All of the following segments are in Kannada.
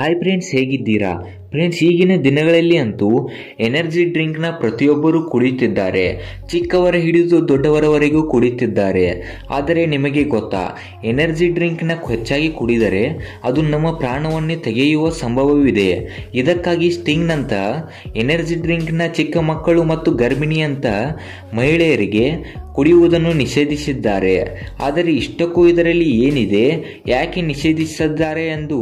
ಹಾಯ್ ಫ್ರೆಂಡ್ಸ್ ಹೇಗಿದ್ದೀರಾ ಫ್ರೆಂಡ್ಸ್ ಈಗಿನ ದಿನಗಳಲ್ಲಿ ಅಂತೂ ಎನರ್ಜಿ ಡ್ರಿಂಕ್ನ ಪ್ರತಿಯೊಬ್ಬರೂ ಕುಡಿಯುತ್ತಿದ್ದಾರೆ ಚಿಕ್ಕವರ ಹಿಡಿದು ದೊಡ್ಡವರವರೆಗೂ ಕುಡಿಯುತ್ತಿದ್ದಾರೆ ಆದರೆ ನಿಮಗೆ ಗೊತ್ತಾ ಎನರ್ಜಿ ಡ್ರಿಂಕ್ನ ಹೆಚ್ಚಾಗಿ ಕುಡಿದರೆ ಅದು ನಮ್ಮ ಪ್ರಾಣವನ್ನೇ ತೆಗೆಯುವ ಸಂಭವವಿದೆ ಇದಕ್ಕಾಗಿ ಸ್ಟಿಂಗ್ನಂತ ಎನರ್ಜಿ ಡ್ರಿಂಕ್ನ ಚಿಕ್ಕ ಮಕ್ಕಳು ಮತ್ತು ಗರ್ಭಿಣಿಯಂತ ಮಹಿಳೆಯರಿಗೆ ಕುಡಿಯುವುದನ್ನು ನಿಷೇಧಿಸಿದ್ದಾರೆ ಆದರೆ ಇಷ್ಟಕ್ಕೂ ಇದರಲ್ಲಿ ಏನಿದೆ ಯಾಕೆ ನಿಷೇಧಿಸಿದ್ದಾರೆ ಎಂದು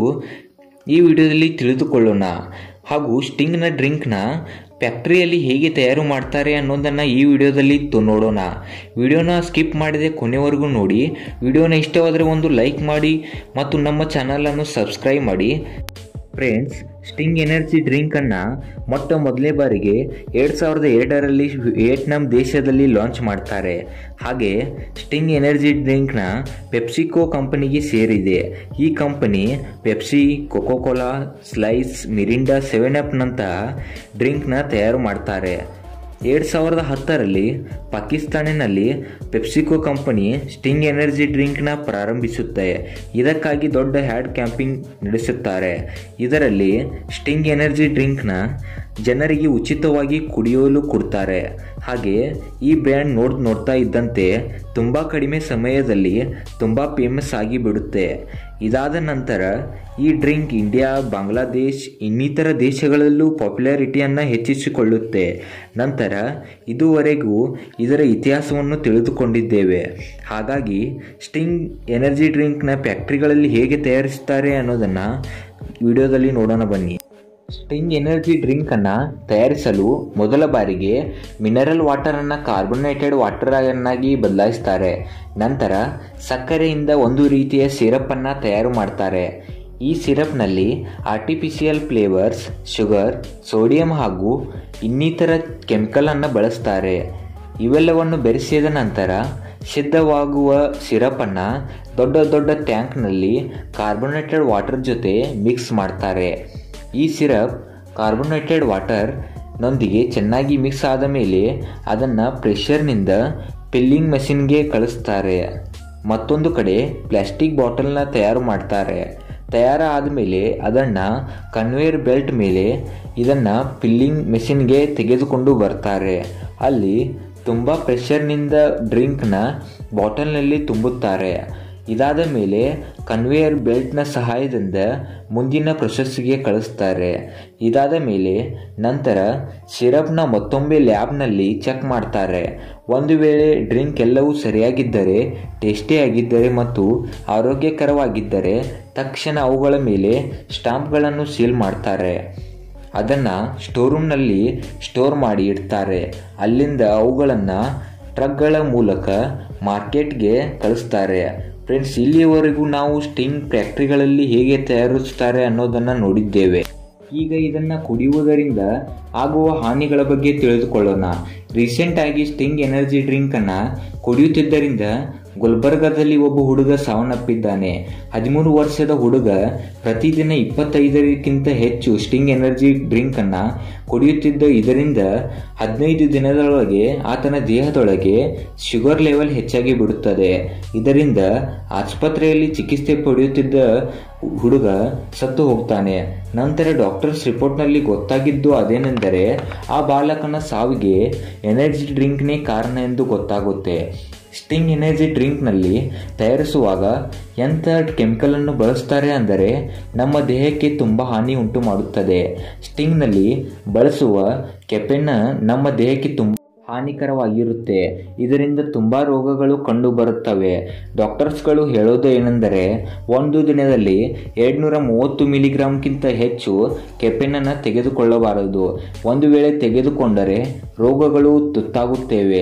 ಈ ವಿಡಿಯೋದಲ್ಲಿ ತಿಳಿದುಕೊಳ್ಳೋಣ ಹಾಗೂ ಸ್ಟಿಂಗ್ನ ಡ್ರಿಂಕ್ನ ಫ್ಯಾಕ್ಟ್ರಿಯಲ್ಲಿ ಹೇಗೆ ತಯಾರು ಮಾಡ್ತಾರೆ ಅನ್ನೋದನ್ನು ಈ ವಿಡಿಯೋದಲ್ಲಿ ತು- ನೋಡೋಣ ವಿಡಿಯೋನ ಸ್ಕಿಪ್ ಮಾಡದೆ ಕೊನೆವರೆಗೂ ನೋಡಿ ವಿಡಿಯೋನ ಇಷ್ಟವಾದರೆ ಒಂದು ಲೈಕ್ ಮಾಡಿ ಮತ್ತು ನಮ್ಮ ಚಾನಲನ್ನು ಸಬ್ಸ್ಕ್ರೈಬ್ ಮಾಡಿ ಫ್ರೆಂಡ್ಸ್ ಸ್ಟಿಂಗ್ ಎನರ್ಜಿ ಡ್ರಿಂಕನ್ನು ಮೊಟ್ಟ ಮೊದಲನೇ ಬಾರಿಗೆ ಎರಡು ಸಾವಿರದ ಎರಡರಲ್ಲಿ ವಿಯೆಟ್ನಾಂ ದೇಶದಲ್ಲಿ ಲಾಂಚ್ ಮಾಡ್ತಾರೆ ಹಾಗೆ ಸ್ಟಿಂಗ್ ಎನರ್ಜಿ ಡ್ರಿಂಕ್ನ ಪೆಪ್ಸಿಕೋ ಕಂಪನಿಗೆ ಸೇರಿದೆ ಈ company Pepsi Coca-Cola Slice Mirinda seven ಅಪ್ನಂತಹ ಡ್ರಿಂಕ್ನ ತಯಾರು ಮಾಡ್ತಾರೆ ಎರಡು ಸಾವಿರದ ಹತ್ತರಲ್ಲಿ ಪಾಕಿಸ್ತಾನಿನಲ್ಲಿ ಪೆಪ್ಸಿಕೋ ಕಂಪನಿ ಸ್ಟಿಂಗ್ ಎನರ್ಜಿ ಡ್ರಿಂಕ್ನ ಪ್ರಾರಂಭಿಸುತ್ತೆ ಇದಕ್ಕಾಗಿ ದೊಡ್ಡ ಹ್ಯಾಡ್ ಕ್ಯಾಂಪಿಂಗ್ ನಡೆಸುತ್ತಾರೆ ಇದರಲ್ಲಿ ಸ್ಟಿಂಗ್ ಎನರ್ಜಿ ಡ್ರಿಂಕ್ನ ಜನರಿಗೆ ಉಚಿತವಾಗಿ ಕುಡಿಯಲು ಕೊಡ್ತಾರೆ ಹಾಗೆ ಈ ಬ್ರ್ಯಾಂಡ್ ನೋಡ್ ನೋಡ್ತಾ ಇದ್ದಂತೆ ತುಂಬ ಕಡಿಮೆ ಸಮಯದಲ್ಲಿ ತುಂಬ ಫೇಮಸ್ ಆಗಿ ಬಿಡುತ್ತೆ ಇದಾದ ನಂತರ ಈ ಡ್ರಿಂಕ್ ಇಂಡಿಯಾ ಬಾಂಗ್ಲಾದೇಶ್ ಇನ್ನಿತರ ದೇಶಗಳಲ್ಲೂ ಪಾಪ್ಯುಲಾರಿಟಿಯನ್ನು ಹೆಚ್ಚಿಸಿಕೊಳ್ಳುತ್ತೆ ನಂತರ ಇದುವರೆಗೂ ಇದರ ಇತಿಹಾಸವನ್ನು ತಿಳಿದುಕೊಂಡಿದ್ದೇವೆ ಹಾಗಾಗಿ ಸ್ಟಿಂಗ್ ಎನರ್ಜಿ ಡ್ರಿಂಕ್ನ ಫ್ಯಾಕ್ಟ್ರಿಗಳಲ್ಲಿ ಹೇಗೆ ತಯಾರಿಸುತ್ತಾರೆ ಅನ್ನೋದನ್ನು ವಿಡಿಯೋದಲ್ಲಿ ನೋಡೋಣ ಬನ್ನಿ ಸ್ಟಿಂಗ್ ಎನರ್ಜಿ ಡ್ರಿಂಕನ್ನು ತಯಾರಿಸಲು ಮೊದಲ ಬಾರಿಗೆ ಮಿನರಲ್ ವಾಟರನ್ನು ಕಾರ್ಬೊನೇಟೆಡ್ ವಾಟರನ್ನಾಗಿ ಬದಲಾಯಿಸ್ತಾರೆ ನಂತರ ಸಕ್ಕರೆಯಿಂದ ಒಂದು ರೀತಿಯ ಸಿರಪನ್ನು ತಯಾರು ಮಾಡ್ತಾರೆ ಈ ಸಿರಪ್ನಲ್ಲಿ ಆರ್ಟಿಫಿಷಿಯಲ್ ಫ್ಲೇವರ್ಸ್ ಶುಗರ್ ಸೋಡಿಯಂ ಹಾಗೂ ಇನ್ನಿತರ ಕೆಮಿಕಲನ್ನು ಬಳಸ್ತಾರೆ ಇವೆಲ್ಲವನ್ನು ಬೆರೆಸಿದ ನಂತರ ಸಿದ್ಧವಾಗುವ ಸಿರಪನ್ನು ದೊಡ್ಡ ದೊಡ್ಡ ಟ್ಯಾಂಕ್ನಲ್ಲಿ ಕಾರ್ಬೊನೇಟೆಡ್ ವಾಟರ್ ಜೊತೆ ಮಿಕ್ಸ್ ಮಾಡ್ತಾರೆ ಈ ಸಿರಪ್ ಕಾರ್ಬೊನೇಟೆಡ್ ವಾಟರ್ ನೊಂದಿಗೆ ಚೆನ್ನಾಗಿ ಮಿಕ್ಸ್ ಆದ ಮೇಲೆ ಅದನ್ನು ಪ್ರೆಷರ್ನಿಂದ ಫಿಲ್ಲಿಂಗ್ ಮೆಷಿನ್ಗೆ ಕಳಿಸ್ತಾರೆ ಮತ್ತೊಂದು ಕಡೆ ಪ್ಲಾಸ್ಟಿಕ್ ಬಾಟಲ್ನ ತಯಾರು ಮಾಡ್ತಾರೆ ತಯಾರಾದ ಮೇಲೆ ಅದನ್ನು ಕನ್ವೇಯರ್ ಬೆಲ್ಟ್ ಮೇಲೆ ಇದನ್ನು ಫಿಲ್ಲಿಂಗ್ ಮೆಷಿನ್ಗೆ ತೆಗೆದುಕೊಂಡು ಬರ್ತಾರೆ ಅಲ್ಲಿ ತುಂಬ ಪ್ರೆಷರ್ನಿಂದ ಡ್ರಿಂಕ್ನ ಬಾಟಲ್ನಲ್ಲಿ ತುಂಬುತ್ತಾರೆ ಇದಾದ ಮೇಲೆ ಕನ್ವೇಯರ್ ಬೆಲ್ಟ್ನ ಸಹಾಯದಿಂದ ಮುಂದಿನ ಪ್ರೊಸೆಸ್ಗೆ ಕಳಿಸ್ತಾರೆ ಇದಾದ ಮೇಲೆ ನಂತರ ಸಿರಪ್ನ ಮತ್ತೊಮ್ಮೆ ಲ್ಯಾಬ್ನಲ್ಲಿ ಚೆಕ್ ಮಾಡ್ತಾರೆ ಒಂದು ವೇಳೆ ಡ್ರಿಂಕ್ ಎಲ್ಲವೂ ಸರಿಯಾಗಿದ್ದರೆ ಟೇಸ್ಟಿಯಾಗಿದ್ದರೆ ಮತ್ತು ಆರೋಗ್ಯಕರವಾಗಿದ್ದರೆ ತಕ್ಷಣ ಅವುಗಳ ಮೇಲೆ ಸ್ಟಾಂಪ್ಗಳನ್ನು ಸೀಲ್ ಮಾಡ್ತಾರೆ ಅದನ್ನು ಸ್ಟೋರೂಮ್ನಲ್ಲಿ ಸ್ಟೋರ್ ಮಾಡಿ ಇಡ್ತಾರೆ ಅಲ್ಲಿಂದ ಅವುಗಳನ್ನು ಟ್ರಕ್ಗಳ ಮೂಲಕ ಮಾರ್ಕೆಟ್ಗೆ ಕಳಿಸ್ತಾರೆ ಫ್ರೆಂಡ್ಸ್ ಇಲ್ಲಿಯವರೆಗೂ ನಾವು ಸ್ಟಿಂಗ್ ಫ್ಯಾಕ್ಟ್ರಿಗಳಲ್ಲಿ ಹೇಗೆ ತಯಾರಿಸುತ್ತಾರೆ ಅನ್ನೋದನ್ನು ನೋಡಿದ್ದೇವೆ ಈಗ ಇದನ್ನು ಕುಡಿಯುವುದರಿಂದ ಆಗುವ ಹಾನಿಗಳ ಬಗ್ಗೆ ತಿಳಿದುಕೊಳ್ಳೋಣ ರೀಸೆಂಟಾಗಿ ಸ್ಟಿಂಗ್ ಎನರ್ಜಿ ಡ್ರಿಂಕನ್ನು ಕುಡಿಯುತ್ತಿದ್ದರಿಂದ ಗುಲ್ಬರ್ಗಾದಲ್ಲಿ ಒಬ್ಬ ಹುಡುಗ ಸಾವನ್ನಪ್ಪಿದ್ದಾನೆ ಹದಿಮೂರು ವರ್ಷದ ಹುಡುಗ ಪ್ರತಿದಿನ ಇಪ್ಪತ್ತೈದಕ್ಕಿಂತ ಹೆಚ್ಚು ಸ್ಟಿಂಗ್ ಎನರ್ಜಿ ಡ್ರಿಂಕನ್ನು ಕುಡಿಯುತ್ತಿದ್ದ ಇದರಿಂದ ಹದಿನೈದು ದಿನದೊಳಗೆ ಆತನ ದೇಹದೊಳಗೆ ಶುಗರ್ ಲೆವೆಲ್ ಹೆಚ್ಚಾಗಿ ಬಿಡುತ್ತದೆ ಇದರಿಂದ ಆಸ್ಪತ್ರೆಯಲ್ಲಿ ಚಿಕಿತ್ಸೆ ಪಡೆಯುತ್ತಿದ್ದ ಹುಡುಗ ಸತ್ತು ಹೋಗ್ತಾನೆ ನಂತರ ಡಾಕ್ಟರ್ಸ್ ರಿಪೋರ್ಟ್ನಲ್ಲಿ ಗೊತ್ತಾಗಿದ್ದು ಅದೇನೆಂದರೆ ಆ ಬಾಲಕನ ಸಾವಿಗೆ ಎನರ್ಜಿ ಡ್ರಿಂಕ್ನೇ ಕಾರಣ ಎಂದು ಗೊತ್ತಾಗುತ್ತೆ ಸ್ಟಿಂಗ್ ಎನರ್ಜಿ ಡ್ರಿಂಕ್ನಲ್ಲಿ ತಯಾರಿಸುವಾಗ ಎಂಥ ಕೆಮಿಕಲನ್ನು ಬಳಸ್ತಾರೆ ಅಂದರೆ ನಮ್ಮ ದೇಹಕ್ಕೆ ತುಂಬ ಹಾನಿ ಉಂಟು ಮಾಡುತ್ತದೆ ಸ್ಟಿಂಗ್ನಲ್ಲಿ ಬಳಸುವ ಕೆಪೆನ್ ನಮ್ಮ ದೇಹಕ್ಕೆ ತುಂಬ ಹಾನಿಕರವಾಗಿರುತ್ತೆ ಇದರಿಂದ ತುಂಬ ರೋಗಗಳು ಕಂಡು ಬರುತ್ತವೆ ಡಾಕ್ಟರ್ಸ್ಗಳು ಹೇಳೋದು ಏನೆಂದರೆ ಒಂದು ದಿನದಲ್ಲಿ ಎರಡುನೂರ ಮೂವತ್ತು ಮಿಲಿಗ್ರಾಮ್ಗಿಂತ ಹೆಚ್ಚು ಕೆಪೆನನ್ನು ತೆಗೆದುಕೊಳ್ಳಬಾರದು ಒಂದು ವೇಳೆ ತೆಗೆದುಕೊಂಡರೆ ರೋಗಗಳು ತುತ್ತಾಗುತ್ತೇವೆ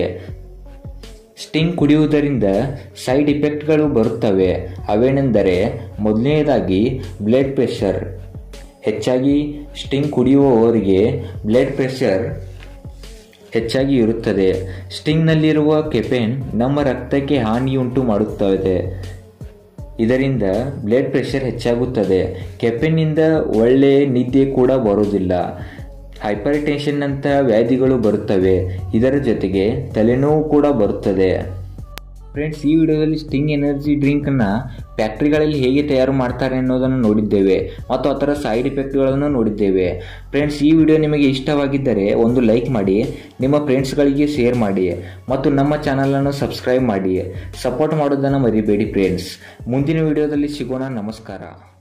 ಸ್ಟಿಂಗ್ ಕುಡಿಯುವುದರಿಂದ ಸೈಡ್ ಇಫೆಕ್ಟ್ಗಳು ಬರುತ್ತವೆ ಅವೇನೆಂದರೆ ಮೊದಲನೆಯದಾಗಿ ಬ್ಲಡ್ ಪ್ರೆಷರ್ ಹೆಚ್ಚಾಗಿ ಸ್ಟಿಂಗ್ ಕುಡಿಯುವವರಿಗೆ ಬ್ಲಡ್ ಪ್ರೆಷರ್ ಹೆಚ್ಚಾಗಿ ಇರುತ್ತದೆ ಸ್ಟಿಂಗ್ನಲ್ಲಿರುವ ಕೆಪೆನ್ ನಮ್ಮ ರಕ್ತಕ್ಕೆ ಹಾನಿಯುಂಟು ಮಾಡುತ್ತದೆ ಇದರಿಂದ ಬ್ಲಡ್ ಪ್ರೆಷರ್ ಹೆಚ್ಚಾಗುತ್ತದೆ ಕೆಪೆನ್ನಿಂದ ಒಳ್ಳೆಯ ನಿದ್ದೆ ಕೂಡ ಬರುವುದಿಲ್ಲ ಹೈಪರ್ ಟೆನ್ಷನ್ನಂತಹ ವ್ಯಾಧಿಗಳು ಬರುತ್ತವೆ ಇದರ ಜೊತೆಗೆ ತಲೆನೋವು ಕೂಡ ಬರುತ್ತದೆ ಫ್ರೆಂಡ್ಸ್ ಈ ವಿಡಿಯೋದಲ್ಲಿ ಸ್ಟಿಂಗ್ ಎನರ್ಜಿ ಡ್ರಿಂಕನ್ನು ಫ್ಯಾಕ್ಟ್ರಿಗಳಲ್ಲಿ ಹೇಗೆ ತಯಾರು ಮಾಡ್ತಾರೆ ಅನ್ನೋದನ್ನು ನೋಡಿದ್ದೇವೆ ಮತ್ತು ಅದರ ಸೈಡ್ ಎಫೆಕ್ಟ್ಗಳನ್ನು ನೋಡಿದ್ದೇವೆ ಫ್ರೆಂಡ್ಸ್ ಈ ವಿಡಿಯೋ ನಿಮಗೆ ಇಷ್ಟವಾಗಿದ್ದರೆ ಒಂದು ಲೈಕ್ ಮಾಡಿ ನಿಮ್ಮ ಫ್ರೆಂಡ್ಸ್ಗಳಿಗೆ ಶೇರ್ ಮಾಡಿ ಮತ್ತು ನಮ್ಮ ಚಾನಲನ್ನು ಸಬ್ಸ್ಕ್ರೈಬ್ ಮಾಡಿ ಸಪೋರ್ಟ್ ಮಾಡೋದನ್ನು ಮರಿಬೇಡಿ ಫ್ರೆಂಡ್ಸ್ ಮುಂದಿನ ವಿಡಿಯೋದಲ್ಲಿ ಸಿಗೋಣ ನಮಸ್ಕಾರ